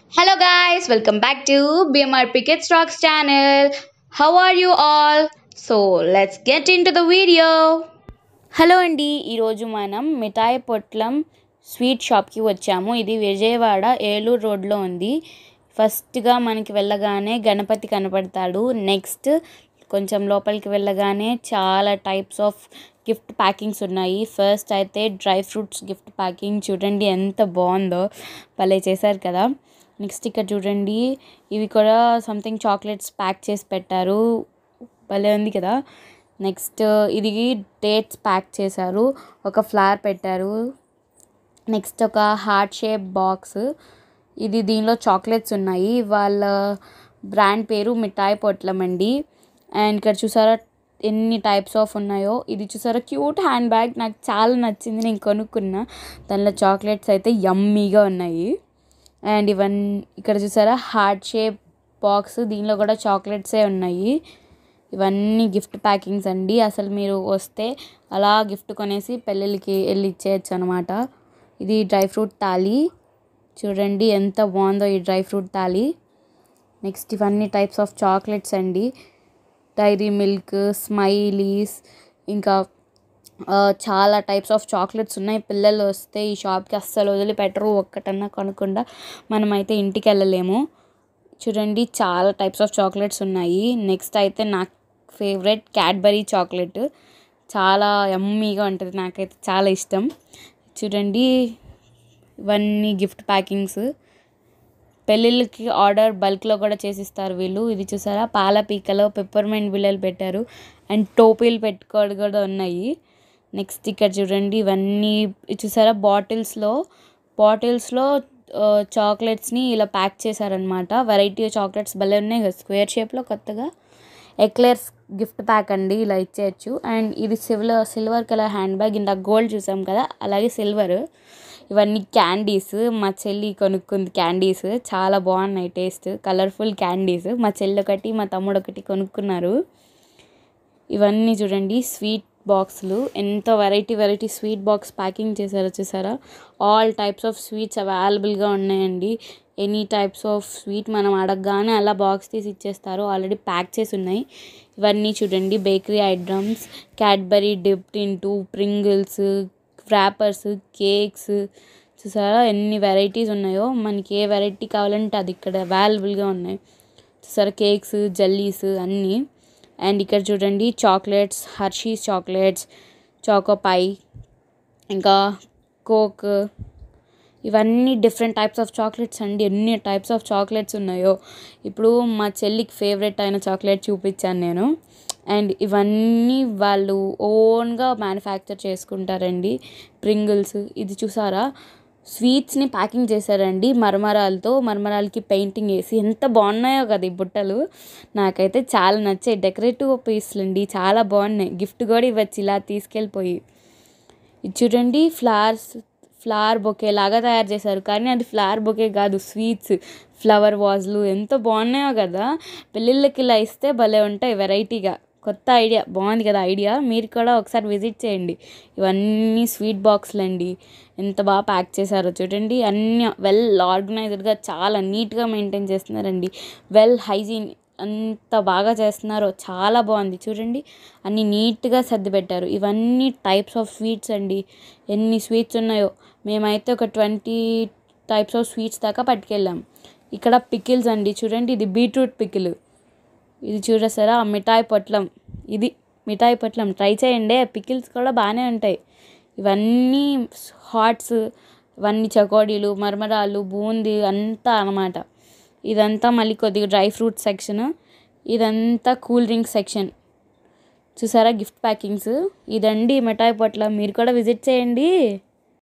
Hello guys, welcome back to BMR Picket Stocks channel. How are you all? So let's get into the video. Hello అండి ఈరోజు మనం మిఠాయి పొట్లం sweet షాప్కి వచ్చాము ఇది విజయవాడ ఏలూరు రోడ్లో ఉంది ఫస్ట్గా మనకి వెళ్ళగానే గణపతి కనపడతాడు నెక్స్ట్ కొంచెం లోపలికి వెళ్ళగానే చాలా టైప్స్ ఆఫ్ గిఫ్ట్ ప్యాకింగ్స్ ఉన్నాయి ఫస్ట్ అయితే డ్రై ఫ్రూట్స్ గిఫ్ట్ ప్యాకింగ్ చూడండి ఎంత బాగుందో భలే చేశారు కదా నెక్స్ట్ ఇక్కడ చూడండి ఇవి కూడా సంథింగ్ చాక్లెట్స్ ప్యాక్ చేసి పెట్టారు భలే ఉంది కదా నెక్స్ట్ ఇది డేట్స్ ప్యాక్ చేశారు ఒక ఫ్లవర్ పెట్టారు నెక్స్ట్ ఒక హార్ట్ షేప్ బాక్స్ ఇది దీనిలో చాక్లెట్స్ ఉన్నాయి వాళ్ళ బ్రాండ్ పేరు మిఠాయి పొట్లం అండి అండ్ ఇక్కడ చూసారా ఎన్ని టైప్స్ ఆఫ్ ఉన్నాయో ఇది చూసారా క్యూట్ హ్యాండ్ బ్యాగ్ నాకు చాలా నచ్చింది నేను కొనుక్కున్నా దానిలో చాక్లెట్స్ అయితే యమ్మీగా ఉన్నాయి అండ్ ఇవన్నీ ఇక్కడ చూసారా హార్ట్ షేప్ బాక్స్ దీనిలో కూడా చాక్లెట్సే ఉన్నాయి ఇవన్నీ గిఫ్ట్ ప్యాకింగ్స్ అండి అసలు మీరు వస్తే అలా గిఫ్ట్ కొనేసి పెళ్ళిళ్ళకి వెళ్ళి ఇచ్చేయచ్చు అనమాట ఇది డ్రై ఫ్రూట్ తాళి చూడండి ఎంత బాగుందో ఈ డ్రై ఫ్రూట్ తాళి నెక్స్ట్ ఇవన్నీ టైప్స్ ఆఫ్ చాక్లెట్స్ అండి డైరీ మిల్క్ స్మైలీస్ ఇంకా ఆ, చాలా టైప్స్ ఆఫ్ చాక్లెట్స్ ఉన్నాయి పిల్లలు వస్తే ఈ షాప్కి అస్సలు వదిలిపెట్టరు ఒక్కటన్నా కొనకుండా మనమైతే ఇంటికి వెళ్ళలేము చూడండి చాలా టైప్స్ ఆఫ్ చాక్లెట్స్ ఉన్నాయి నెక్స్ట్ అయితే నాకు ఫేవరెట్ క్యాడ్బరీ చాక్లెట్ చాలా యమ్మీగా ఉంటుంది నాకైతే చాలా ఇష్టం చూడండి ఇవన్నీ గిఫ్ట్ ప్యాకింగ్స్ పెళ్ళిళ్ళకి ఆర్డర్ బల్క్లో కూడా చేసిస్తారు వీళ్ళు ఇది చూసారా పాల పీకలో పెప్పర్మెంట్ బిళ్ళలు పెట్టారు అండ్ టోపీలు పెట్టుకోవడం కూడా ఉన్నాయి నెక్స్ట్ ఇక్కడ చూడండి ఇవన్నీ ఇది చూసారా బాటిల్స్లో బాటిల్స్లో చాక్లెట్స్ని ఇలా ప్యాక్ చేశారనమాట వెరైటీ చాక్లెట్స్ భలే ఉన్నాయి కదా స్క్వేర్ షేప్లో కొత్తగా ఎక్లెర్స్ గిఫ్ట్ ప్యాక్ అండి ఇలా ఇచ్చేయచ్చు అండ్ ఇది silver silver colour hand bag ఇందాక గోల్డ్ చూసాం కదా అలాగే సిల్వర్ ఇవన్నీ క్యాండీస్ మా చెల్లి కొనుక్కుంది క్యాండీస్ చాలా బాగున్నాయి టేస్ట్ కలర్ఫుల్ క్యాండీస్ మా చెల్లి ఒకటి మా తమ్ముడు ఒకటి కొనుక్కున్నారు ఇవన్నీ చూడండి స్వీట్ బాక్సులు ఎంత variety variety sweet box packing చేశారో చూసారా ఆల్ టైప్స్ ఆఫ్ స్వీట్స్ అవైలబుల్గా ఉన్నాయండి ఎనీ టైప్స్ ఆఫ్ స్వీట్ మనం అడగగానే అలా బాక్స్ తీసి ఇచ్చేస్తారు ఆల్రెడీ ప్యాక్ చేసి ఉన్నాయి ఇవన్నీ చూడండి bakery items Cadbury dipped into Pringles wrappers cakes చూసారా ఎన్ని వెరైటీస్ ఉన్నాయో మనకి ఏ వెరైటీ కావాలంటే అది ఇక్కడ అవైలబుల్గా ఉన్నాయి చూసారా కేక్స్ జల్లీస్ అన్నీ అండ్ ఇక్కడ చూడండి చాక్లెట్స్ హర్షీస్ చాక్లెట్స్ చాకోపై ఇంకా కోక్ ఇవన్నీ డిఫరెంట్ టైప్స్ ఆఫ్ చాక్లెట్స్ అండి ఎన్ని టైప్స్ ఆఫ్ చాక్లెట్స్ ఉన్నాయో ఇప్పుడు మా చెల్లికి ఫేవరెట్ అయిన చాక్లెట్ చూపించాను నేను అండ్ ఇవన్నీ వాళ్ళు ఓన్గా మ్యానుఫ్యాక్చర్ చేసుకుంటారండి ప్రింగిల్స్ ఇది చూసారా స్వీట్స్ని ప్యాకింగ్ చేశారండి మరమరాలతో మరమరాలకి పెయింటింగ్ వేసి ఎంత బాగున్నాయో కదా ఈ బుట్టలు నాకైతే చాలా నచ్చాయి డెకరేటివ్ పీస్లు అండి చాలా బాగున్నాయి గిఫ్ట్ కూడా ఇవ్వచ్చు ఇలా తీసుకెళ్ళిపోయి ఇది చూడండి ఫ్లవర్స్ ఫ్లవర్ బొకే లాగా తయారు చేశారు కానీ అది ఫ్లవర్ బొకే కాదు స్వీట్స్ ఫ్లవర్ వాజ్లు ఎంత బాగున్నాయో కదా పెళ్ళిళ్ళకి ఇలా ఇస్తే భలే ఉంటాయి వెరైటీగా కొత్త ఐడియా బాగుంది కదా ఐడియా మీరు కూడా ఒకసారి విజిట్ చేయండి ఇవన్నీ స్వీట్ బాక్స్లు అండి ఎంత బాగా ప్యాక్ చేశారో చూడండి అన్ని వెల్ ఆర్గనైజ్డ్గా చాలా నీట్గా మెయింటైన్ చేస్తున్నారండి వెల్ హైజీన్ అంత బాగా చేస్తున్నారో చాలా బాగుంది చూడండి అన్ని నీట్గా సర్ది పెట్టారు ఇవన్నీ టైప్స్ ఆఫ్ స్వీట్స్ అండి ఎన్ని స్వీట్స్ ఉన్నాయో మేమైతే ఒక ట్వంటీ టైప్స్ ఆఫ్ స్వీట్స్ దాకా పట్టుకెళ్ళాం ఇక్కడ పికిల్స్ అండి చూడండి ఇది బీట్రూట్ పికిల్ ఇది చూడసారా మిఠాయి పొట్లం ఇది మిఠాయి పొట్లం ట్రై చేయండి పికిల్స్ కూడా బాగానే ఉంటాయి ఇవన్నీ హాట్స్ ఇవన్నీ చకోడీలు మరమరాలు బూందీ అంతా అన్నమాట ఇదంతా మళ్ళీ కొద్దిగా డ్రై ఫ్రూట్ సెక్షన్ ఇదంతా కూల్ డ్రింక్ సెక్షన్ చూసారా గిఫ్ట్ ప్యాకింగ్స్ ఇదండి మిఠాయి పొట్లం మీరు కూడా విజిట్ చేయండి